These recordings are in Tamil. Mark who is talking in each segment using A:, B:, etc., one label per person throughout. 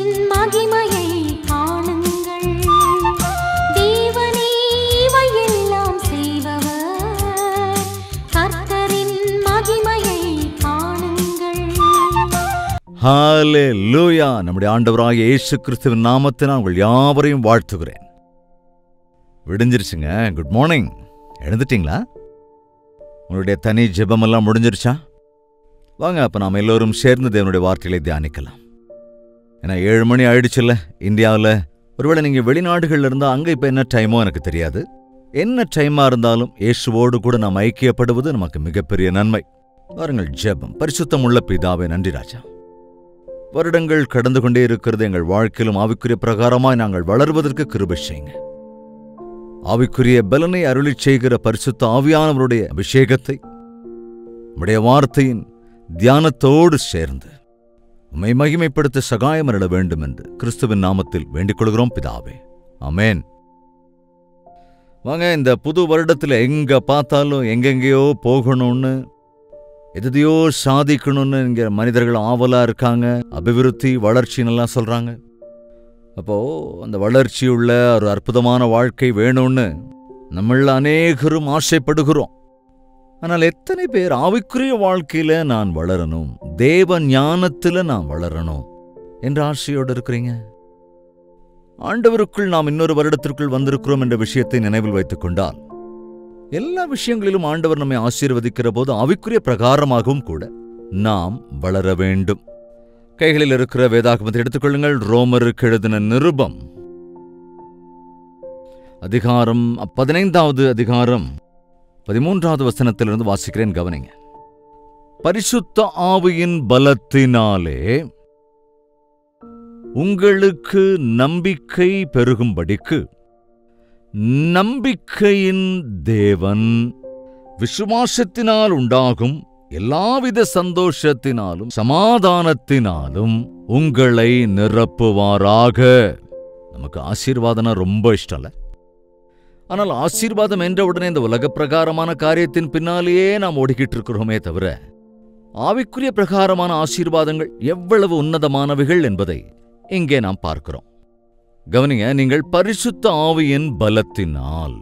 A: மகிமையை காணுங்கள் தேவனே இவையெல்லாம் செய்பவர் கர்த்தரின் மகிமையை காணுங்கள்
B: ஹாலே லூயா நம்முடைய ஆண்டவராகிய இயேசு கிறிஸ்துவின் நாமத்தினால் உங்கள் யாவரையும் வாழ்த்துகிறேன் விடிஞ்சிருச்சுங்க குட் மார்னிங் எழுந்துட்டீங்களா உங்களுடைய தனி ஜெபமெல்லாம் முடிஞ்சிருச்சா வாங்க அப்போ நாம் எல்லோரும் சேர்ந்து தேவனுடைய வார்த்தைகளை தியானிக்கலாம் ஏன்னா ஏழு மணி ஆயிடுச்சுல்ல இந்தியாவில் ஒருவேளை நீங்கள் வெளிநாடுகளில் இருந்தால் அங்கே இப்போ என்ன டைமோ எனக்கு தெரியாது என்ன டைமாக இருந்தாலும் இயேசுவோடு கூட நாம் ஐக்கியப்படுவது நமக்கு மிகப்பெரிய நன்மை வாருங்கள் ஜெபம் பரிசுத்தமுள்ள பிதாவே நன்றி ராஜா வருடங்கள் கடந்து கொண்டே இருக்கிறது எங்கள் வாழ்க்கையிலும் ஆவிக்குரிய பிரகாரமாய் நாங்கள் வளர்வதற்கு கிருபை செய்யுங்க ஆவிக்குரிய பலனை அருளிச் செய்கிற பரிசுத்த ஆவியானவருடைய அபிஷேகத்தை உம்முடைய வார்த்தையின் தியானத்தோடு சேர்ந்து உம்மை மகிமைப்படுத்த சகாயம் அருள வேண்டும் என்று கிறிஸ்துவின் நாமத்தில் வேண்டிக் கொள்கிறோம் பிதாவே அமேன் வாங்க இந்த புது வருடத்தில் எங்க பார்த்தாலும் எங்கெங்கேயோ போகணும்னு எதையோ சாதிக்கணும்னு இங்க மனிதர்கள் ஆவலா இருக்காங்க அபிவிருத்தி வளர்ச்சின்னு எல்லாம் சொல்றாங்க அப்போ அந்த வளர்ச்சியுள்ள ஒரு அற்புதமான வாழ்க்கை வேணும்னு நம்மள அநேகரும் ஆசைப்படுகிறோம் ஆனால் எத்தனை பேர் ஆவிக்குரிய வாழ்க்கையில நான் வளரணும் தேவ ஞானத்துல நான் வளரணும் என்ற ஆசையோடு இருக்கிறீங்க ஆண்டவருக்குள் நாம் இன்னொரு வருடத்திற்குள் வந்திருக்கிறோம் என்ற விஷயத்தை நினைவில் வைத்துக் கொண்டால் எல்லா விஷயங்களிலும் ஆண்டவர் நம்மை ஆசீர்வதிக்கிற போது ஆவிக்குரிய பிரகாரமாகவும் கூட நாம் வளர வேண்டும் கைகளில் இருக்கிற வேதாகமத்தை எடுத்துக்கொள்ளுங்கள் ரோமருக்கு எழுதின நிருபம் அதிகாரம் பதினைந்தாவது அதிகாரம் பதிமூன்றாவது வசனத்திலிருந்து வாசிக்கிறேன் கவனிங்க பரிசுத்த ஆவியின் பலத்தினாலே உங்களுக்கு நம்பிக்கை பெருகும்படிக்கு நம்பிக்கையின் தேவன் விசுவாசத்தினால் உண்டாகும் எல்லாவித சந்தோஷத்தினாலும் சமாதானத்தினாலும் உங்களை நிரப்புவாராக நமக்கு ஆசீர்வாதம்னா ரொம்ப இஷ்டம் இல்ல ஆனால் ஆசீர்வாதம் என்ற உடனே இந்த உலக பிரகாரமான காரியத்தின் பின்னாலேயே நாம் ஓடிக்கிட்டு இருக்கிறோமே தவிர ஆவிக்குரிய பிரகாரமான ஆசீர்வாதங்கள் எவ்வளவு உன்னதமானவைகள் என்பதை இங்கே நாம் பார்க்கிறோம் கவனிங்க நீங்கள் பரிசுத்த ஆவியின் பலத்தினால்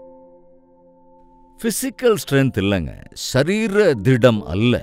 B: பிசிக்கல் ஸ்ட்ரென்த் இல்லைங்க சரீர திடம் அல்ல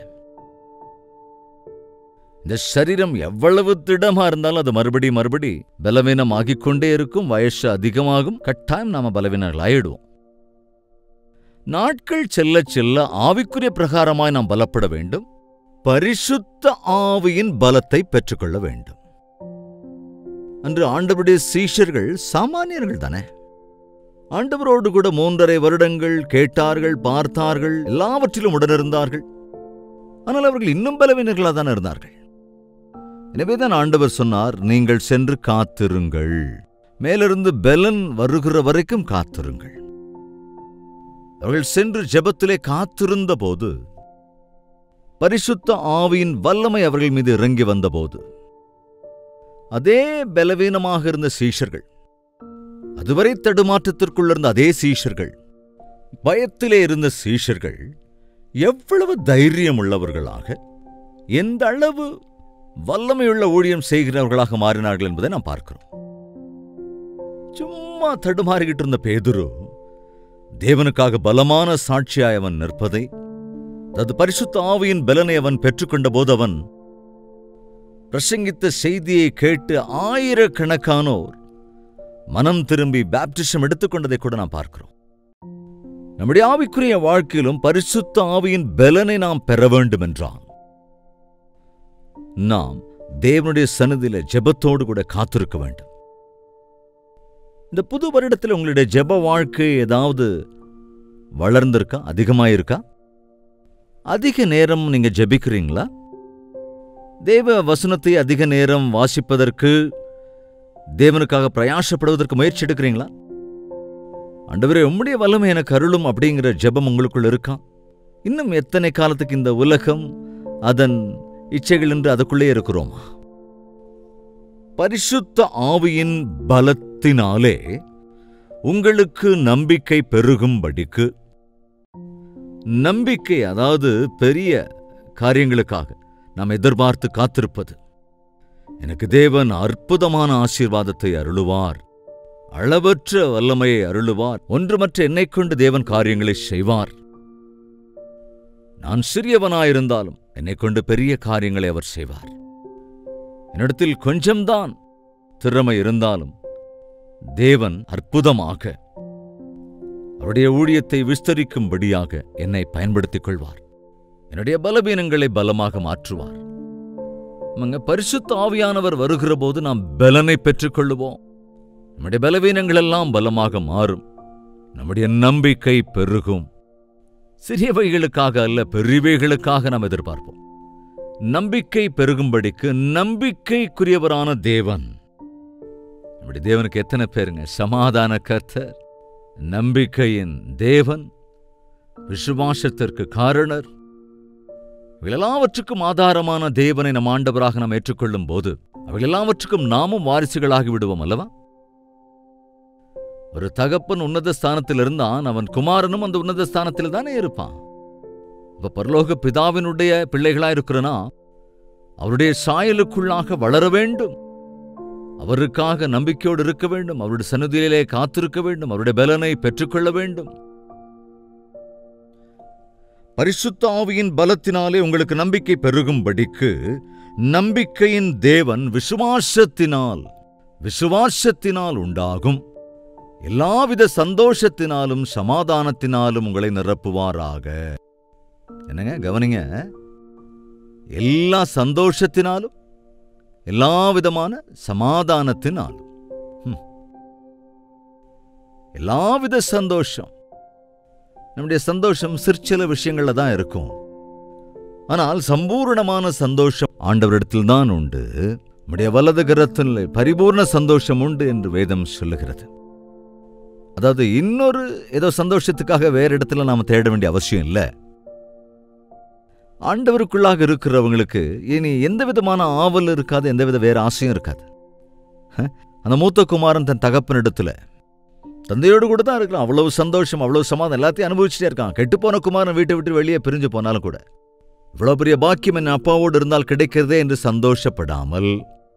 B: இந்த சரீரம் எவ்வளவு திடமா இருந்தாலும் அது மறுபடி மறுபடி பலவீனம் ஆகிக்கொண்டே இருக்கும் வயசு அதிகமாகும் கட்டாயம் நாம பலவீனர்கள் ஆயிடுவோம் நாட்கள் செல்ல செல்ல ஆவிக்குரிய பிரகாரமாய் நாம் பலப்பட வேண்டும் பரிசுத்த ஆவியின் பலத்தை பெற்றுக்கொள்ள வேண்டும் அன்று ஆண்டவருடைய சீஷர்கள் சாமானியர்கள் தானே ஆண்டவரோடு கூட மூன்றரை வருடங்கள் கேட்டார்கள் பார்த்தார்கள் எல்லாவற்றிலும் உடனிருந்தார்கள் ஆனால் அவர்கள் இன்னும் பலவீனர்களாக தான் இருந்தார்கள் எனவேதான் ஆண்டவர் சொன்னார் நீங்கள் சென்று காத்திருங்கள் மேலிருந்து பெலன் வருகிற வரைக்கும் காத்திருங்கள் அவர்கள் சென்று ஜெபத்திலே காத்திருந்த போது பரிசுத்த ஆவியின் வல்லமை அவர்கள் மீது இறங்கி வந்தபோது அதே பலவீனமாக இருந்த சீஷர்கள் அதுவரை தடுமாற்றத்திற்குள் இருந்த அதே சீஷர்கள் பயத்திலே இருந்த சீஷர்கள் எவ்வளவு தைரியம் உள்ளவர்களாக எந்த அளவு வல்லமையுள்ள ஊழியம் செய்கிறவர்களாக மாறினார்கள் என்பதை நாம் பார்க்கிறோம் சும்மா தடுமாறிக்கிட்டு இருந்த பேதுரு தேவனுக்காக பலமான சாட்சியாய் அவன் நிற்பதை அது பரிசுத்த ஆவியின் பலனை அவன் பெற்றுக்கொண்ட போது அவன் பிரசங்கித்த செய்தியை கேட்டு ஆயிரக்கணக்கானோர் மனம் திரும்பி பேப்டிசம் எடுத்துக்கொண்டதை கூட நாம் பார்க்கிறோம் நம்முடைய ஆவிக்குரிய வாழ்க்கையிலும் பரிசுத்த ஆவியின் பலனை நாம் பெற வேண்டும் என்றால் நாம் தேவனுடைய சன்னதியில ஜெபத்தோடு கூட காத்திருக்க வேண்டும் இந்த புது வருடத்தில் உங்களுடைய ஜெப வாழ்க்கை ஏதாவது வளர்ந்திருக்கா அதிகமாயிருக்கா அதிக நேரம் நீங்க ஜெபிக்கிறீங்களா தேவ வசனத்தை அதிக நேரம் வாசிப்பதற்கு தேவனுக்காக பிரயாசப்படுவதற்கு முயற்சி எடுக்கிறீங்களா ஆண்டவரே உம்முடைய வல்லமை எனக்கு அருளும் அப்படிங்கிற ஜெபம் உங்களுக்குள் இருக்கா இன்னும் எத்தனை காலத்துக்கு இந்த உலகம் அதன் இச்சைகள் என்று அதுக்குள்ளே இருக்கிறோமா பரிசுத்த ஆவியின் பலத்தினாலே உங்களுக்கு நம்பிக்கை பெருகும்படிக்கு நம்பிக்கை அதாவது பெரிய காரியங்களுக்காக நாம் எதிர்பார்த்து காத்திருப்பது எனக்கு தேவன் அற்புதமான ஆசீர்வாதத்தை அருளுவார் அளவற்ற வல்லமையை அருளுவார் ஒன்றுமற்ற என்னைக் கொண்டு தேவன் காரியங்களை செய்வார் நான் சிறியவனாயிருந்தாலும் என்னைக் கொண்டு பெரிய காரியங்களை அவர் செய்வார் என்னிடத்தில் கொஞ்சம்தான் திறமை இருந்தாலும் தேவன் அற்புதமாக அவருடைய ஊழியத்தை விஸ்தரிக்கும்படியாக என்னை பயன்படுத்திக் கொள்வார் என்னுடைய பலவீனங்களை பலமாக மாற்றுவார் ஆமாங்க, பரிசுத்த ஆவியானவர் வருகிற போது நாம் பலனை பெற்றுக் கொள்ளுவோம் நம்முடைய பலவீனங்கள் எல்லாம் பலமாக மாறும் நம்முடைய நம்பிக்கை பெருகும் சிறியவைகளுக்காக அல்ல பெரியவைகளுக்காக நாம் எதிர்பார்ப்போம் நம்பிக்கை பெருகும்படிக்கு நம்பிக்கைக்குரியவரான தேவன் நம்முடைய தேவனுக்கு எத்தனை பேருங்க சமாதான கர்த்தர் நம்பிக்கையின் தேவன் விசுவாசத்திற்கு காரணர் இவைகள் எல்லாவற்றுக்கும் ஆதாரமான தேவனை நம் ஆண்டவராக நாம் ஏற்றுக்கொள்ளும் போது அவைகள் எல்லாவற்றுக்கும் நாமும் வாரிசுகளாகி விடுவோம் அல்லவா ஒரு தகப்பன் உன்னத ஸ்தானத்தில் இருந்தான் அவன் குமாரனும் அந்த உன்னத ஸ்தானத்தில் தானே இருப்பான் இப்ப பரலோக பிதாவினுடைய பிள்ளைகளா இருக்கிறனா அவருடைய சாயலுக்குள்ளாக வளர வேண்டும் அவருக்காக நம்பிக்கையோடு இருக்க வேண்டும் அவருடைய சன்னதியிலே காத்திருக்க வேண்டும் அவருடைய பலனை பெற்றுக்கொள்ள வேண்டும் பரிசுத்த ஆவியின் பலத்தினாலே உங்களுக்கு நம்பிக்கை பெருகும்படிக்கு நம்பிக்கையின் தேவன் விசுவாசத்தினால் விசுவாசத்தினால் உண்டாகும் எல்லாவித சந்தோஷத்தினாலும் சமாதானத்தினாலும் உங்களை நிரப்புவாராக என்னங்க கவனிங்க எல்லா சந்தோஷத்தினாலும் எல்லா விதமான சமாதானத்தினாலும் ஹம். எல்லாவித சந்தோஷம் நம்முடைய சந்தோஷம் சிற்சில விஷயங்கள்ல தான் இருக்கும் ஆனால் சம்பூர்ணமான சந்தோஷம் ஆண்டவரிடத்தில் தான் உண்டு நம்முடைய வலது கரத்தில் பரிபூர்ண சந்தோஷம் உண்டு என்று வேதம் சொல்லுகிறது அதாவது இன்னொரு ஏதோ சந்தோஷத்துக்காக வேற இடத்துல நாம தேட வேண்டிய அவசியம் இல்லை ஆண்டவருக்குள்ளாக இருக்கிறவங்களுக்கு இனி எந்த விதமான ஆவல் இருக்காது எந்தவித வேற ஆசையும் இருக்காது ஹ? அந்த மூத்த குமாரன் தன் தகப்பனிடத்துல தந்தையோடு கூட தான் இருக்கலாம் அவ்வளவு சந்தோஷம் அவ்வளவு சமாதானம் எல்லாத்தையும் அனுபவிச்சுட்டே இருக்கான் கெட்டுப்போன குமாரன் வீட்டை விட்டு வெளியே பிரிஞ்சு போனாலும் கூட இவ்வளவு பெரிய பாக்கியம் என் அப்பாவோடு இருந்தால் கிடைக்கிறதே என்று சந்தோஷப்படாமல்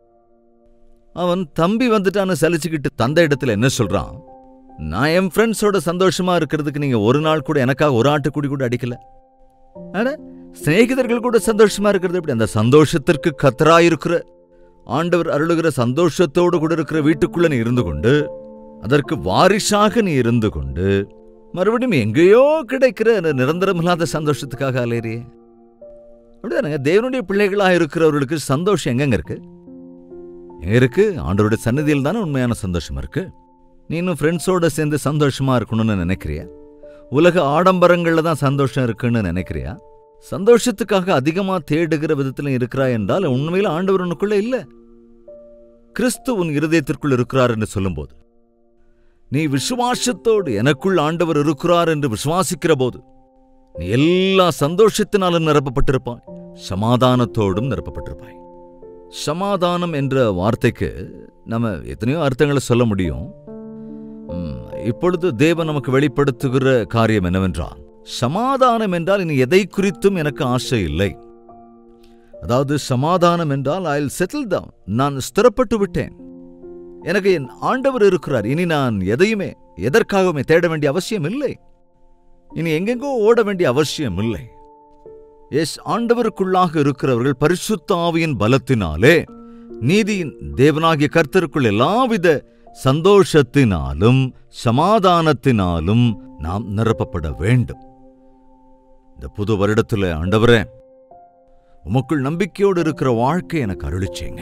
B: அவன் தம்பி வந்துட்டான்னு சலிச்சுக்கிட்டு தந்தை இடத்துல என்ன சொல்றான் நான் என் ஃப்ரெண்ட்ஸோட சந்தோஷமா இருக்கிறதுக்கு நீங்க ஒரு நாள் கூட எனக்காக ஒரு ஆட்டுக்குடி கூட அடிக்கல அட சிநேகிதர்கள் கூட சந்தோஷமா இருக்கிறது எப்படி அந்த சந்தோஷத்திற்கு கத்தராயிருக்கிற ஆண்டவர் அருளுகிற சந்தோஷத்தோடு கூட இருக்கிற வீட்டுக்குள்ள நீ இருந்து கொண்டு அதற்கு வாரிசாக நீ இருந்து கொண்டு மறுபடியும் எங்கேயோ கிடைக்கிற அந்த நிரந்தரமில்லாத சந்தோஷத்துக்காக அலையறியே அப்படிதானங்க தேவனுடைய பிள்ளைகளா இருக்கிறவர்களுக்கு சந்தோஷம் எங்கெங்க இருக்கு எங்க இருக்கு ஆண்டவருடைய சன்னதியில் தானே உண்மையான சந்தோஷம் இருக்கு நீ இன்னும் ஃப்ரெண்ட்ஸோட சேர்ந்து சந்தோஷமா இருக்கணும்னு நினைக்கிறியா உலக ஆடம்பரங்கள்ல தான் சந்தோஷம் இருக்குன்னு நினைக்கிறியா சந்தோஷத்துக்காக அதிகமா தேடுகிற விதத்துல இருக்கிறா என்றால் உண்மையில ஆண்டவர் உனக்குள்ள இல்ல கிறிஸ்து உன் இருதயத்திற்குள் இருக்கிறார் என்று சொல்லும்போது நீ விசுவாசத்தோடு எனக்குள் ஆண்டவர் இருக்கிறார் என்று விசுவாசிக்கிற போது நீ எல்லா சந்தோஷத்தினாலும் நிரப்பப்பட்டிருப்பாய் சமாதானத்தோடும் நிரப்பப்பட்டிருப்பாய் சமாதானம் என்ற வார்த்தைக்கு நம்ம எத்தனையோ அர்த்தங்களை சொல்ல முடியும் ம், இப்பொழுது தேவன் நமக்கு வெளிப்படுத்துகிற காரியம் என்னவென்றால் சமாதானம் என்றால் இனி எதை குறித்தும் எனக்கு ஆசை இல்லை அதாவது சமாதானம் என்றால் ஐ செட்டில் down நான் ஸ்திரப்பட்டு விட்டேன் எனக்கு என் ஆண்டவர் இருக்கிறார் இனி நான் எதையுமே எதற்காகவுமே தேட வேண்டிய அவசியம் இல்லை இனி எங்கெங்கோ ஓட வேண்டிய அவசியம் இல்லை எஸ் ஆண்டவருக்குள்ளாக இருக்கிறவர்கள் பரிசுத்த ஆவியின் பலத்தினாலே நீதியின் தேவனாகிய கர்த்தருக்குள் எல்லாவித சந்தோஷத்தினாலும் சமாதானத்தினாலும் நாம் நிரப்பப்பட வேண்டும் இந்த புது வருடத்துல ஆண்டவரே உமக்குள் நம்பிக்கையோடு இருக்கிற வாழ்க்கை எனக்கு அருளிச்சீங்க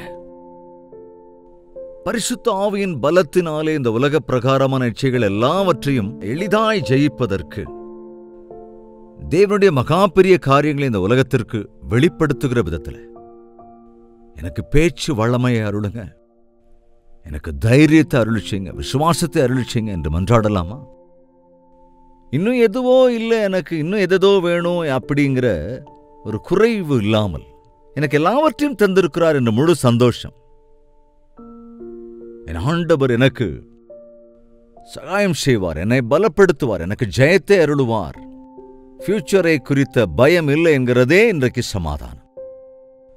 B: பரிசுத்த ஆவியின் பலத்தினாலே இந்த உலக பிரகாரமான இச்சைகள் எல்லாவற்றையும் எளிதாய் ஜெயிப்பதற்கு தேவனுடைய மகா பெரிய காரியங்களை இந்த உலகத்திற்கு வெளிப்படுத்துகிற விதத்துல எனக்கு பேச்சு வளமையை அருளுங்க எனக்கு தைரியத்தை அருளிச்சிங்க விசுவாசத்தை அருளிச்சிங்க என்று மன்றாடலாமா இன்னும் எதுவோ இல்லை எனக்கு இன்னும் எதோ வேணும் அப்படிங்கிற ஒரு குறைவு இல்லாமல் எனக்கு எல்லாவற்றையும் தந்திருக்கிறார் என்ற முழு சந்தோஷம் என் ஆண்டவர் எனக்கு சகாயம் செய்வார் என்னை பலப்படுத்துவார் எனக்கு ஜெயத்தை அருளுவார் ஃபியூச்சரை குறித்த பயம் இல்லை என்கிறதே இன்றைக்கு சமாதானம்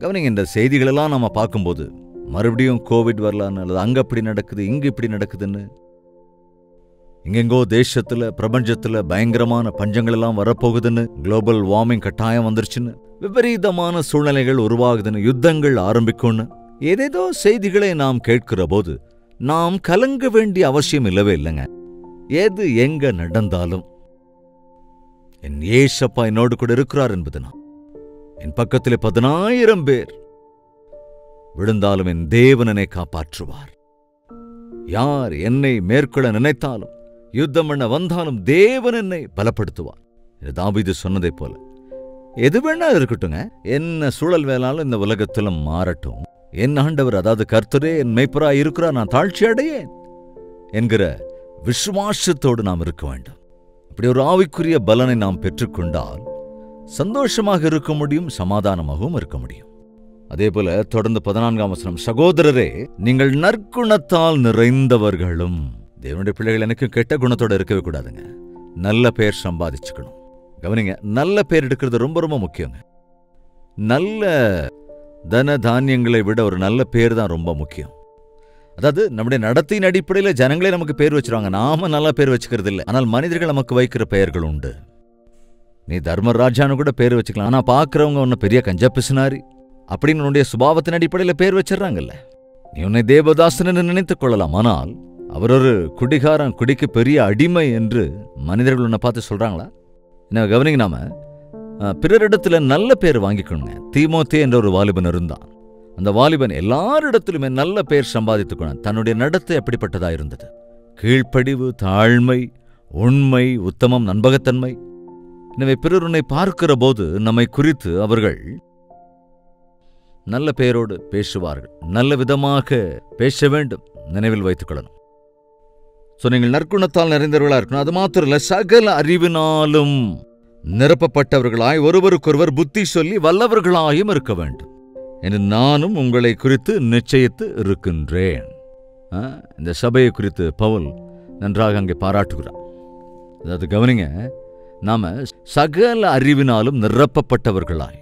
B: கவனிங்க இந்த செய்திகளெல்லாம் நம்ம பார்க்கும்போது மறுபடியும் கோவிட் வரலான்னு அல்லது அங்க இப்படி நடக்குது இங்க இப்படி நடக்குதுன்னு எங்கெங்கோ தேசத்துல பிரபஞ்சத்துல பயங்கரமான பஞ்சங்கள் எல்லாம் வரப்போகுதுன்னு குளோபல் வார்மிங் கட்டாயம் வந்துருச்சுன்னு விபரீதமான சூழ்நிலைகள் உருவாகுதுன்னு யுத்தங்கள் ஆரம்பிக்கும்னு ஏதேதோ செய்திகளை நாம் கேட்கிற போது நாம் கலங்க வேண்டிய அவசியம் இல்லவே இல்லைங்க எது எங்க நடந்தாலும் என் ஏசப்பா என்னோடு கூட இருக்கிறார் என்பது நான் என் பக்கத்திலே பதினாயிரம் பேர் விழுந்தாலும் என் தேவன் என்னை காப்பாற்றுவார் யார் என்னை மேற்கொள்ள நினைத்தாலும் யுத்தம் பண்ண வந்தாலும் தேவன் என்னை பலப்படுத்துவார் இது தாவீது சொன்னதைப் போல எது வேணா இருக்கட்டுங்க என்ன சூழல் வேணாலும் இந்த உலகத்துல மாறட்டும் என் ஆண்டவர் அதாவது கர்த்தரே என் மெய்ப்பராய் இருக்கிறார் நான் தாழ்ச்சி அடையேன் என்கிற விசுவாசத்தோடு நாம் இருக்க வேண்டும் அப்படி ஒரு ஆவிக்குரிய பலனை நாம் பெற்றுக்கொண்டால் சந்தோஷமாக இருக்க முடியும் சமாதானமாகவும் இருக்க முடியும் அதே போல தொடர்ந்து பதினான்காம் வசனம் சகோதரரே நீங்கள் நற்குணத்தால் நிறைந்தவர்களும் தேவனுடைய பிள்ளைகள் எனக்கு கெட்ட குணத்தோட இருக்கவே கூடாதுங்க நல்ல பெயர் சம்பாதிச்சுக்கணும் கவனிங்க நல்ல பேர் எடுக்கிறது ரொம்ப ரொம்ப முக்கியங்க நல்ல தன தானியங்களை விட ஒரு நல்ல பேர் தான் ரொம்ப முக்கியம் அதாவது நம்முடைய நடத்தையின் அடிப்படையில் ஜனங்களே நமக்கு பேர் வச்சிருவாங்க நாம நல்ல பேர் வச்சுக்கிறது இல்லை ஆனால் மனிதர்கள் நமக்கு வைக்கிற பெயர்கள் உண்டு நீ தர்மராஜான்னு கூட பேர் வச்சுக்கலாம் ஆனா பார்க்கறவங்க உன்னை பெரிய கஞ்ச பிசுனாரி அப்படின்னு உன்னுடைய சுபாவத்தின் அடிப்படையில் பேர் வச்சிடறாங்கல்ல நீ உன்னை தேவதாசன் நினைத்துக் கொள்ளலாம் ஆனால் அவர் ஒரு குடிகாரன் குடிக்கு பெரிய அடிமை என்று மனிதர்கள் உன்னை பார்த்து சொல்றாங்களா என்ன கவனிங்க நாம அஹ், பிறரிடத்துல நல்ல பேர் வாங்கிக்கணுங்க தீமோத்தே என்ற ஒரு வாலிபன் இருந்தான் அந்த வாலிபன் எல்லாரிடத்திலுமே நல்ல பெயர் சம்பாதித்துக்கணும் தன்னுடைய நடத்தை எப்படிப்பட்டதா இருந்தது கீழ்ப்படிவு தாழ்மை உண்மை உத்தமம் நண்பகத்தன்மை எனவே பிறர் உன்னை பார்க்கிற போது நம்மை குறித்து அவர்கள் நல்ல பெயரோடு பேசுவார்கள் நல்ல விதமாக பேச வேண்டும் நினைவில் வைத்துக் கொள்ளணும் ஸோ நீங்கள் நற்குணத்தால் நிறைந்தவர்களா இருக்கணும் அது மாத்திரம் இல்ல சகல அறிவினாலும் நிரப்பப்பட்டவர்களாய் ஒருவருக்கொருவர் புத்தி சொல்லி வல்லவர்களாயும் இருக்க வேண்டும் என்று நானும் உங்களை குறித்து நிச்சயித்து இருக்கின்றேன் ஆ, இந்த சபையை குறித்து பவுல் நன்றாக அங்கே பாராட்டுகிறார் அதாவது கவனிங்க நாம சகல அறிவினாலும் நிரப்பப்பட்டவர்களாய்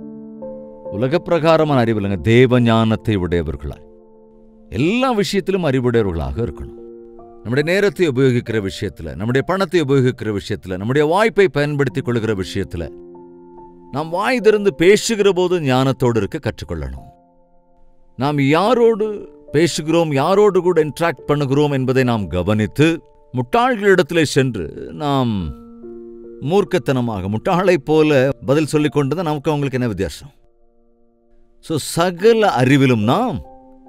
B: உலக பிரகாரமான அறிவு இல்லைங்க தேவ ஞானத்தை உடையவர்களாய் எல்லா விஷயத்திலும் அறிவுடையவர்களாக இருக்கணும் நம்முடைய நேரத்தை உபயோகிக்கிற விஷயத்துல நம்முடைய பணத்தை உபயோகிக்கிற விஷயத்துல நம்முடைய வாய்ப்பை பயன்படுத்திக் கொள்கிற விஷயத்துல நாம் வாய் திறந்து பேசுகிற போது ஞானத்தோடு இருக்க கற்றுக்கொள்ளணும் நாம் யாரோடு பேசுகிறோம் யாரோடு கூட இன்ட்ராக்ட் பண்ணுகிறோம் என்பதை நாம் கவனித்து முட்டாள்களிடத்திலே சென்று நாம் மூர்க்கத்தனமாக முட்டாளைப் போல பதில் சொல்லிக் கொண்டு நமக்கு அவங்களுக்கு என்ன வித்தியாசம் ஸோ சகல அறிவிலும் நாம்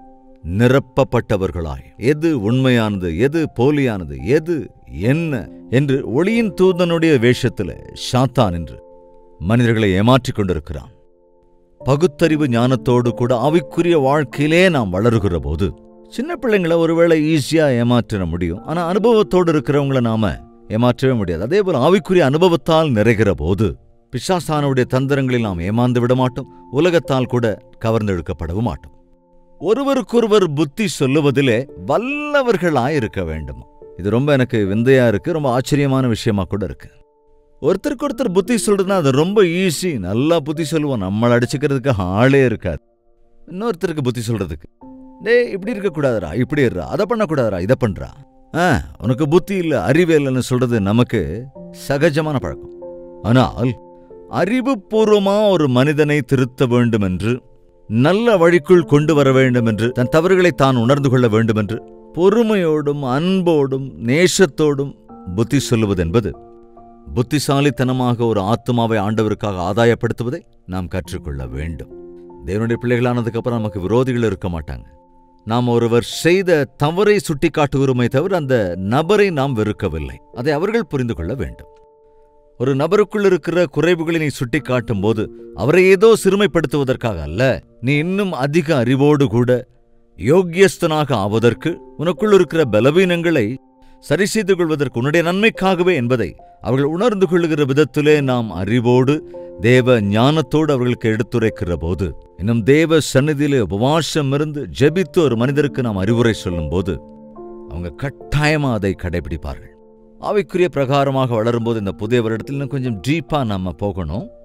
B: நிரப்பப்பட்டவர்களாய் எது உண்மையானது எது போலியானது எது என்ன என்று ஒளியின் தூதனுடைய வேஷத்தில் சாத்தான் என்று மனிதர்களை ஏமாற்றிக் கொண்டிருக்கிறான் பகுத்தறிவு ஞானத்தோடு கூட ஆவிக்குரிய வாழ்க்கையிலே நாம் வளருகிற போது சின்ன பிள்ளைங்களை ஒருவேளை ஈஸியா ஏமாற்ற முடியும் ஆனா அனுபவத்தோடு இருக்கிறவங்கள நாம ஏமாற்றவே முடியாது அதே போல ஆவிக்குரிய அனுபவத்தால் நிறைகிற போது பிசாசானுடைய தந்திரங்களில் நாம் ஏமாந்து விட மாட்டோம் உலகத்தால் கூட கவர்ந்தெழுக்கப்படவும் மாட்டோம் ஒருவருக்கொருவர் புத்தி சொல்லுவதிலே வல்லவர்களாய் இருக்க வேண்டும் இது ரொம்ப எனக்கு விந்தையா இருக்கு ரொம்ப ஆச்சரியமான விஷயமா கூட இருக்கு ஒருத்தருக்கு ஒருத்தர் புத்தி சொல்றதுன்னா அது ரொம்ப ஈஸி நல்லா புத்தி சொல்லுவோம் நம்மளை அடிச்சுக்கிறதுக்கு ஆளே இருக்காது இன்னொருத்தருக்கு புத்தி சொல்றதுக்கு டேய் இப்படி இருக்கக்கூடாதுடா இப்படி இருடா அதை பண்ணக்கூடாதுடா இதை பண்றா ஆ உனக்கு புத்தி இல்ல அறிவே இல்லைன்னு சொல்றது நமக்கு சகஜமான பழக்கம் ஆனால் அறிவுபூர்வமா ஒரு மனிதனை திருத்த வேண்டும் என்று நல்ல வழிக்குள் கொண்டு வர வேண்டும் என்று தன் தவறுகளை தான் உணர்ந்து கொள்ள வேண்டும் என்று பொறுமையோடும் அன்போடும் நேசத்தோடும் புத்தி சொல்லுவது என்பது புத்திசாலித்தனமாக ஒரு ஆத்மாவை ஆண்டவருக்காக ஆதாயப்படுத்துவதை நாம் கற்றுக்கொள்ள வேண்டும் தேவனுடைய பிள்ளைகளானதுக்கு அப்புறம் நமக்கு விரோதிகள் இருக்க மாட்டாங்க நாம் ஒருவர் செய்த தவறை சுட்டிக்காட்டுகிறோமே தவிர அந்த நபரை நாம் வெறுக்கவில்லை அதை அவர்கள் புரிந்து கொள்ள வேண்டும் ஒரு நபருக்குள் இருக்கிற குறைவுகளை நீ சுட்டிக்காட்டும் போது அவரை ஏதோ சிறுமைப்படுத்துவதற்காக அல்ல நீ இன்னும் அதிக அறிவோடு கூட யோக்கியஸ்தனாக ஆவதற்கு உனக்குள் இருக்கிற பலவீனங்களை சரி செய்து கொள்வதற்கு உன்னுடைய நன்மைக்காகவே என்பதை அவர்கள் உணர்ந்து கொள்ளுகிற விதத்திலே நாம் அறிவோடு தேவ ஞானத்தோடு அவர்களுக்கு எடுத்துரைக்கிற போது இன்னும் தேவ சந்நிதியிலே உபவாசம் இருந்து ஜெபித்து ஒரு மனிதருக்கு நாம் அறிவுரை சொல்லும்போது அவங்க கட்டாயமா அதை கடைபிடிப்பார்கள் ஆவிக்குரிய பிரகாரமாக வளரும்போது இந்த புதிய வருடத்தில் இன்னும் கொஞ்சம் டீப்பா நாம போகணும்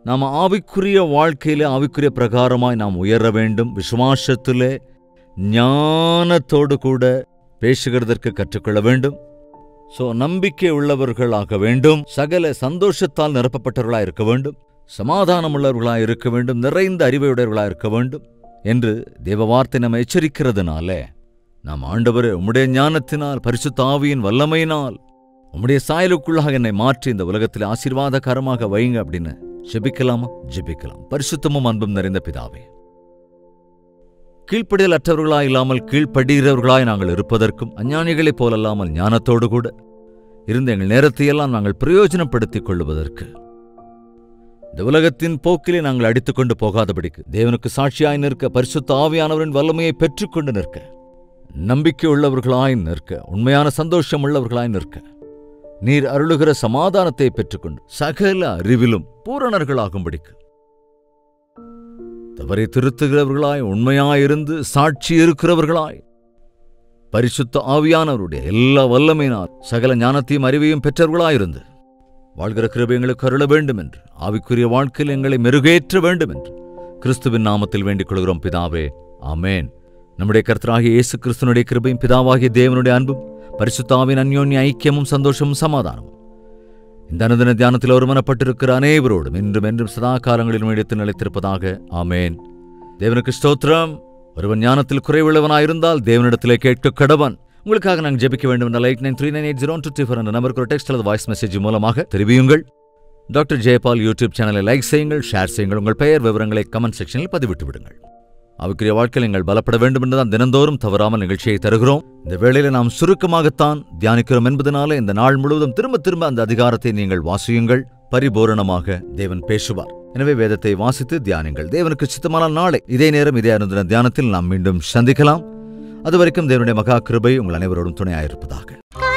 B: நாம் ஆவிக்குரிய வாழ்க்கையிலே ஆவிக்குரிய பிரகாரமாய் நாம் உயர வேண்டும் விசுவாசத்திலே ஞானத்தோடு கூட பேசுகிறதற்கு கற்றுக்கொள்ள வேண்டும் சோ நம்பிக்கை உள்ளவர்களாக வேண்டும் சகல சந்தோஷத்தால் நிரப்பப்பட்டவர்களாய் இருக்க வேண்டும் சமாதானம் உள்ளவர்களாய் இருக்க வேண்டும் நிறைந்த அறிவையுடையவர்களாய் இருக்க வேண்டும் என்று தேவ வார்த்தை நம்ம எச்சரிக்கிறதுனால நாம் ஆண்டவரே உம்முடைய ஞானத்தினால் பரிசுத்த ஆவியின் வல்லமையினால் உம்முடைய சாயலுக்குள்ளாக என்னை மாற்றி இந்த உலகத்தில் ஆசீர்வாதகரமாக வைங்க அப்படின்னு ஜெபிக்கலாமா ஜெபிக்கலாம் பரிசுத்தமும் அன்பும் நிறைந்த பிதாவே கீழ்ப்படிதல் அற்றவர்களாய் இல்லாமல் கீழ்ப்படுகிறவர்களாய் நாங்கள் இருப்பதற்கும் அஞ்ஞானிகளைப் போலல்லாமல் ஞானத்தோடு கூட இருந்த எங்கள் நேரத்தையெல்லாம் நாங்கள் பிரயோஜனப்படுத்திக் கொள்வதற்கு இந்த உலகத்தின் போக்கிலே நாங்கள் அடித்துக்கொண்டு போகாதபடிக்கு தேவனுக்கு சாட்சியாய் நிற்க பரிசுத்த ஆவியானவரின் வல்லமையை பெற்றுக்கொண்டு நிற்க நம்பிக்கை உள்ளவர்களாய் நிற்க உண்மையான சந்தோஷம் உள்ளவர்களாய் நிற்க நீர் அருளுகிற சமாதானத்தை பெற்றுக்கொண்டு சகல அறிவிலும் பூரணர்களாகும்படிக்கு தவறை திருத்துகிறவர்களாய் உண்மையாயிருந்து சாட்சி இருக்கிறவர்களாய் பரிசுத்த ஆவியானவருடைய எல்லா வல்லமையினால் சகல ஞானத்தையும் அறிவையும் பெற்றவர்களாயிருந்து வாழ்கிற கிருபை எங்களுக்கு அருள வேண்டும் என்று ஆவிக்குரிய வாழ்க்கையில் எங்களை மெருகேற்ற வேண்டும் என்று கிறிஸ்துவின் நாமத்தில் வேண்டிக் கொள்கிறோம் பிதாவே ஆமேன் நம்முடைய கர்த்தராகிய இயேசு கிறிஸ்துனுடைய கிருபையும் பிதாவாகிய தேவனுடைய அன்பும் பரிசுத்தாவின் அந்யோன்ய ஐக்கியமும் சந்தோஷமும் சமாதானமும் இந்த அனுதின தியானத்தில் ஒருமனப்பட்டிருக்கிற அனைவரோடும் இன்றும் என்றும் சதா காலங்களிலும் எடுத்து நிலைத்திருப்பதாக ஆமேன் தேவனுக்கு ஸ்தோத்திரம் ஒருவன் ஞானத்தில் குறைவுள்ளவனாயிருந்தால் தேவனிடத்திலே கேட்க கடவன் உங்களுக்காக நாங்கள் ஜெபிக்க வேண்டும் என்ற லைட் nine three nine eight zero two four என்ற நம்பருக்கு ஒரு டெக்ஸ்ட் அல்லது வாய்ஸ் மெசேஜ் மூலமாக தெரிவியுங்கள் டாக்டர் ஜெயபால் யூடியூப் சேனலை லைக் செய்யுங்கள் ஷேர் செய்யுங்கள் உங்கள் பெயர் விவரங்களை கமெண்ட் செக்ஷனில் பதிவிட்டு விடுங்கள் அவுக்குரிய வாழ்க்கையில் நீங்கள் பலப்பட வேண்டும் என்றுதான் தினந்தோறும் தவறாமல் நிகழ்ச்சியை தருகிறோம் இந்த வேளையில நாம் சுருக்கமாகத்தான் தியானிக்கிறோம் என்பதனால இந்த நாள் முழுவதும் திரும்ப திரும்ப அந்த அதிகாரத்தை நீங்கள் வாசியுங்கள் பரிபூரணமாக தேவன் பேசுவார் எனவே வேதத்தை வாசித்து தியானிங்கள் தேவனுக்கு சித்தமான நாளை இதே நேரம் இதே அனுதின தியானத்தில் நாம் மீண்டும் சந்திக்கலாம் அதுவரைக்கும் தேவனுடைய மகா கிருபை உங்கள் அனைவரோடும் துணையாயிருப்பதாக